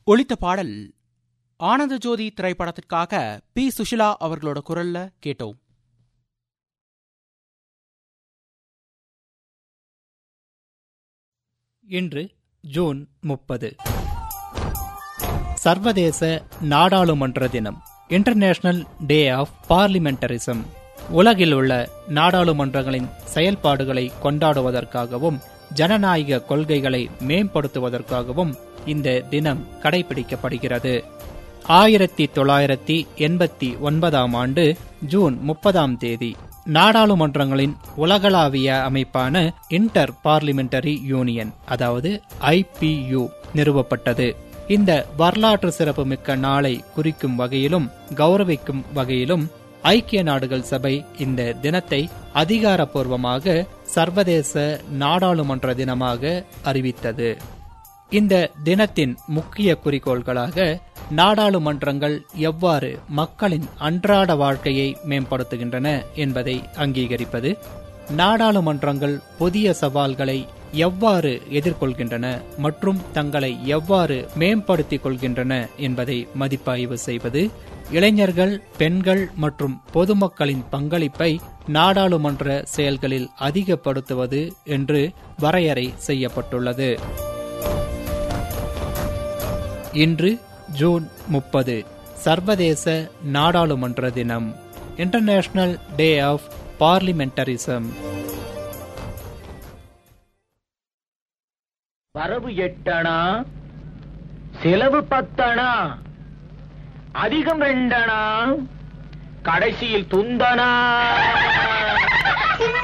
ஒளித்த பாடல் ஆனந்த ஜோதி திரைப்படத்திற்காக பி சுஷிலா அவர்களோட குரல்ல கேட்டோம் இன்று ஜூன் முப்பது சர்வதேச நாடாளுமன்ற தினம் இன்டர்நேஷனல் டே ஆஃப் பார்லிமெண்டரிசம் உலகில் உள்ள நாடாளுமன்றங்களின் செயல்பாடுகளை கொண்டாடுவதற்காகவும் ஜனநாயக கொள்கைகளை மேம்படுத்துவதற்காகவும் இந்த தினம் கடைபிடிக்கப்படுகிறது ஆயிரத்தி தொள்ளாயிரத்தி எண்பத்தி ஒன்பதாம் ஆண்டு ஜூன் முப்பதாம் தேதி நாடாளுமன்றங்களின் உலகளாவிய அமைப்பான இன்டர் பார்லிமெண்டரி யூனியன் அதாவது ஐபியு நிறுவப்பட்டது இந்த வரலாற்று சிறப்புமிக்க நாளை குறிக்கும் வகையிலும் கௌரவிக்கும் வகையிலும் ஐக்கிய நாடுகள் சபை இந்த தினத்தை அதிகாரப்பூர்வமாக சர்வதேச நாடாளுமன்ற தினமாக அறிவித்தது இந்த தினத்தின் முக்கிய குறிக்கோள்களாக நாடாளுமன்றங்கள் எவ்வாறு மக்களின் அன்றாட வாழ்க்கையை மேம்படுத்துகின்றன என்பதை அங்கீகரிப்பது நாடாளுமன்றங்கள் புதிய சவால்களை எவ்வாறு எதிர்கொள்கின்றன மற்றும் தங்களை எவ்வாறு மேம்படுத்திக் கொள்கின்றன என்பதை மதிப்பாய்வு செய்வது இளைஞர்கள் பெண்கள் மற்றும் பொதுமக்களின் பங்களிப்பை நாடாளுமன்ற செயல்களில் அதிகப்படுத்துவது என்று வரையறை செய்யப்பட்டுள்ளது இன்று ஜூன் முப்பது சர்வதேச நாடாளுமன்ற தினம் இன்டர்நேஷனல் டே ஆஃப் பார்லிமெண்டரிசம் வரவு எட்டணா செலவு பத்தணா அதிகம் ரெண்டணா கடைசியில் துந்தனா